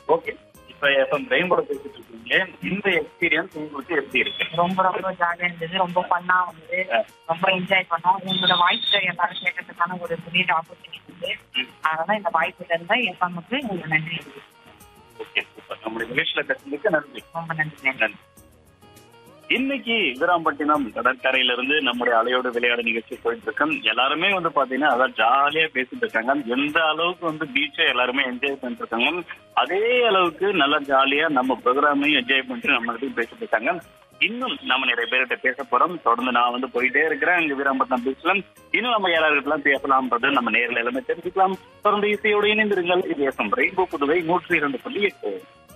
okay இப்ப FM ரெயின்போட பேசிட்டு இருக்கீங்களே இந்த எக்ஸ்பீரியன்ஸ் உங்களுக்கு எப்படி இருக்கு ரொம்ப ரொம்ப ஜாலியா இருந்தது ரொம்ப ஃபன்னா வந்து ரொம்ப என்ஜாய் பண்ணோம் உங்களோட வாய்ஸ் எல்லாரும் கேட்கறதுக்கான ஒரு பெரிய ஆப்பர்ச்சுனிட்டி இருக்கு அதனால இந்த வாய்ப்பு இருந்தா எஃப்எம்க்கு உங்களுக்கு நன்றி ஓகே சூப்பர் நம்முடைய நிகழ்ச்சியில பேசுறதுக்கு நன்றி ரொம்ப நன்றி நன்றி இன்னைக்கு வீராம்பட்டினம் கடற்கரையில இருந்து நம்முடைய அலையோடு விளையாடு நிகழ்ச்சி போயிட்டு இருக்கோம் எல்லாருமே வந்து பாத்தீங்கன்னா அதான் ஜாலியா பேசிட்டு இருக்காங்க எந்த அளவுக்கு வந்து பீச்சை எல்லாருமே என்ஜாய் பண்ணிட்டு இருக்காங்க அதே அளவுக்கு நல்லா ஜாலியா நம்ம ப்ரோக்ராமையும் என்ஜாய் பண்ணிட்டு நம்ம கிட்டயும் பேசிட்டு இருக்காங்க இன்னும் நம்ம நிறைய பேர்கிட்ட பேச போறோம் தொடர்ந்து நான் வந்து போயிட்டே இருக்கிறேன் இங்க வீராம்பட்டினம் பீச்ல இன்னும் நம்ம யாராருக்கெல்லாம் பேசலாம்ன்றது நம்ம நேரில் எல்லாமே தெரிஞ்சுக்கலாம் தொடர்ந்து இசையோடு இணைந்திருங்கள் இது எஃப்எம் ரெயின்போ புதுவை நூற்றி இரண்டு புள்ளி எட்டு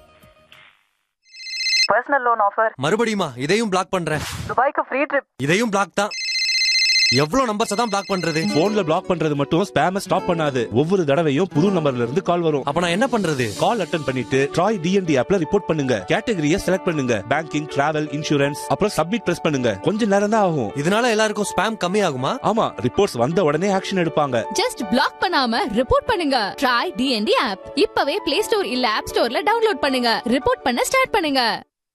பர்சனல் லோன் ஆஃபர் மறுபடியுமா இதையும் பிளாக் பண்றேன் துபாய்க்கு ஃப்ரீ ட்ரிப் இதையும் பிளாக் தான் எவ்வளவு நம்பர்ஸ் தான் பிளாக் பண்றது போன்ல பிளாக் பண்றது மட்டும் ஸ்பேம ஸ்டாப் பண்ணாது ஒவ்வொரு தடவையும் புது நம்பர்ல இருந்து கால் வரும் அப்ப நான் என்ன பண்றது கால் அட்டன் பண்ணிட்டு ட்ராய் டிஎன்டி ஆப்ல ரிப்போர்ட் பண்ணுங்க கேட்டகரியை செலக்ட் பண்ணுங்க பேங்கிங் டிராவல் இன்சூரன்ஸ் அப்புறம் சப்மிட் பிரஸ் பண்ணுங்க கொஞ்ச நேரம் தான் ஆகும் இதனால எல்லாருக்கும் ஸ்பேம் கம்மி ஆகுமா ஆமா ரிப்போர்ட்ஸ் வந்த உடனே ஆக்ஷன் எடுப்பாங்க ஜஸ்ட் பிளாக் பண்ணாம ரிப்போர்ட் பண்ணுங்க ட்ரை டிஎன்டி ஆப் இப்பவே பிளே ஸ்டோர் இல்ல ஆப் ஸ்டோர்ல டவுன்லோட் பண்ணுங்க ரிப்போர்ட் பண்ண ஸ்டார்ட் பண்ணுங்க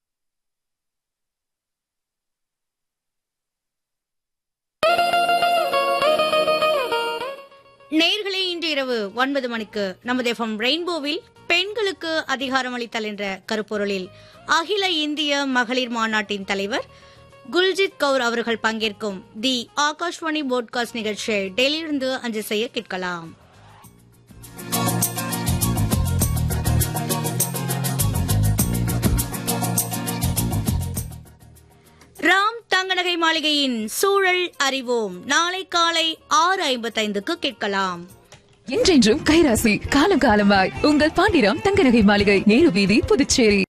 நேர்களே இன்று இரவு ஒன்பது மணிக்கு நமது எஃப்எம் ரெயின்போவில் பெண்களுக்கு அதிகாரம் அளித்தல் என்ற கருப்பொருளில் அகில இந்திய மகளிர் மாநாட்டின் தலைவர் குல்ஜித் கவுர் அவர்கள் பங்கேற்கும் தி ஆகாஷ்வாணி போட்காஸ்ட் நிகழ்ச்சியை டெல்லியிலிருந்து அஞ்சு செய்ய கேட்கலாம் ராம் தங்கநகை மாளிகையின் சூழல் அறிவோம் நாளை காலை ஆறு ஐம்பத்தைந்துக்கு கேட்கலாம் என்றென்றும் கைராசி காலம் காலமாய் உங்கள் பாண்டிராம் தங்கநகை மாளிகை நேரு வீதி புதுச்சேரி